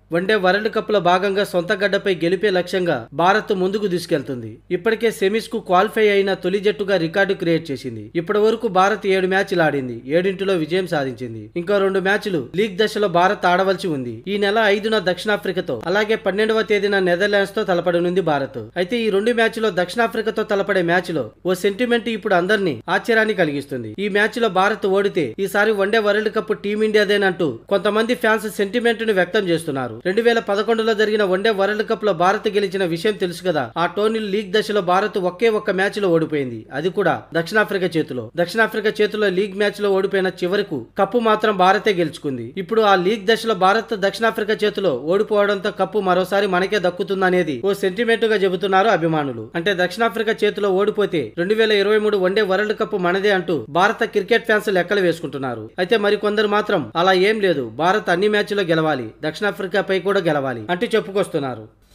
one day world cup లో భాగంగా సొంత గడ్డపై గెలిపే లక్ష్యంగా భారత్ ముందుకు తీసుకెళ్తుంది ఇప్పటికే సెమీస్ కు క్వాలిఫై అయిన తొలి జట్టుగా రికార్డు క్రియేట్ చేసింది ఇప్పటి వరకు భారత్ ఏడు మ్యాచ్లు ఆడింది ఏడింటిలో విజయం సాధించింది ఇంకా రెండు మ్యాచ్లు లీగ్ దశలో భారత్ ఆడవలసి ఉంది ఈ నెల ఐదున దక్షిణాఫ్రికాతో అలాగే పన్నెండవ తేదీన నెదర్లాండ్స్ తో తలపడనుంది భారత్ అయితే ఈ రెండు మ్యాచ్ లో దక్షిణాఫ్రికాతో తలపడే మ్యాచ్ లో ఓ సెంటిమెంట్ ఇప్పుడు అందరినీ ఆశ్చర్యాన్ని కలిగిస్తుంది ఈ మ్యాచ్ లో భారత్ ఓడితే ఈసారి వన్డే వరల్డ్ కప్ టీమిండియాదేనంటూ కొంతమంది ఫ్యాన్స్ సెంటిమెంట్ ను వ్యక్తం చేస్తున్నారు రెండు వేల పదకొండులో జరిగిన వన్డే వరల్డ్ కప్ లో భారత్ గెలిచిన విషయం తెలుసు కదా ఆ టోర్నీ లీగ్ దశలో భారత్ ఒకే ఒక్క మ్యాచ్ లో ఓడిపోయింది అది కూడా దక్షిణాఫ్రికా చేతిలో దక్షిణాఫ్రికా చేతిలో లీగ్ మ్యాచ్ లో ఓడిపోయిన చివరకు కప్పు మాత్రం భారతే గెలుచుకుంది ఇప్పుడు ఆ లీగ్ దశలో భారత్ దక్షిణాఫ్రికా చేతిలో ఓడిపోవడంతో కప్పు మరోసారి మనకే దక్కుతుందనేది ఓ సెంటిమెంట్ గా చెబుతున్నారు అభిమానులు అంటే దక్షిణాఫ్రికా చేతిలో ఓడిపోతే రెండు వేల ఇరవై మూడు వన్డే వరల్డ్ కప్ మనదే అంటూ భారత క్రికెట్ ఫ్యాన్స్ లెక్కలు వేసుకుంటున్నారు అయితే మరికొందరు మాత్రం అలా ఏం లేదు భారత్ అన్ని మ్యాచ్లో గెలవాలి దక్షిణాఫ్రికాపై కూడా గెలవాలి అంటూ చెప్పుకొస్తున్నారు